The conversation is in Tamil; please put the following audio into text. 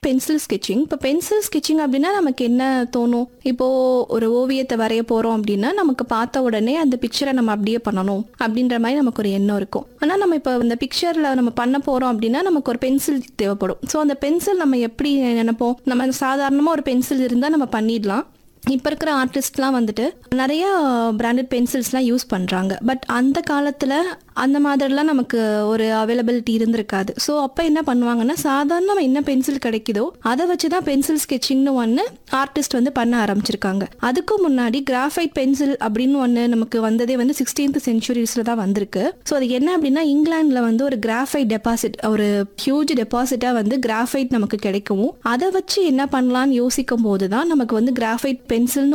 பென்சில் ஸ்கெட்சிங் இப்போ பென்சில் ஸ்கெட்சிங் அப்படின்னா நமக்கு என்ன தோணும் இப்போ ஒரு ஓவியத்தை வரைய போறோம் அப்படின்னா நமக்கு பார்த்த உடனே அந்த பிக்சரை நம்ம அப்படியே பண்ணணும் அப்படின்ற மாதிரி நமக்கு ஒரு எண்ணம் இருக்கும் ஆனால் நம்ம இப்போ இந்த பிக்சர்ல நம்ம பண்ண போறோம் அப்படின்னா நமக்கு ஒரு பென்சில் தேவைப்படும் ஸோ அந்த பென்சில் நம்ம எப்படி நினைப்போம் நம்ம சாதாரணமாக ஒரு பென்சில் இருந்தால் நம்ம பண்ணிடலாம் இப்போ இருக்கிற ஆர்டிஸ்ட்லாம் வந்துட்டு நிறைய பிராண்டட் பென்சில்ஸ்லாம் யூஸ் பண்ணுறாங்க பட் அந்த காலத்தில் அந்த மாதிரிலாம் நமக்கு ஒரு அவைலபிலிட்டி இருந்திருக்காது ஸோ அப்போ என்ன பண்ணுவாங்கன்னா சாதாரண என்ன பென்சில் கிடைக்குதோ அதை வச்சு தான் பென்சில் ஸ்கெட்சிங்னு ஒன்று ஆர்டிஸ்ட் வந்து பண்ண ஆரம்பிச்சிருக்காங்க அதுக்கு முன்னாடி கிராஃபைட் பென்சில் அப்படின்னு ஒன்று நமக்கு வந்ததே வந்து சிக்ஸ்டீன்த் சென்ச்சுரிஸில் தான் வந்திருக்கு ஸோ அது என்ன அப்படின்னா இங்கிலாந்தில் வந்து ஒரு கிராஃபைட் டெபாசிட் ஒரு ஹியூஜ் டெபாசிட்டாக வந்து கிராஃபைட் நமக்கு கிடைக்கவும் அதை வச்சு என்ன பண்ணலாம்னு யோசிக்கும் போது தான் நமக்கு வந்து கிராஃபைட் பென்சில்னு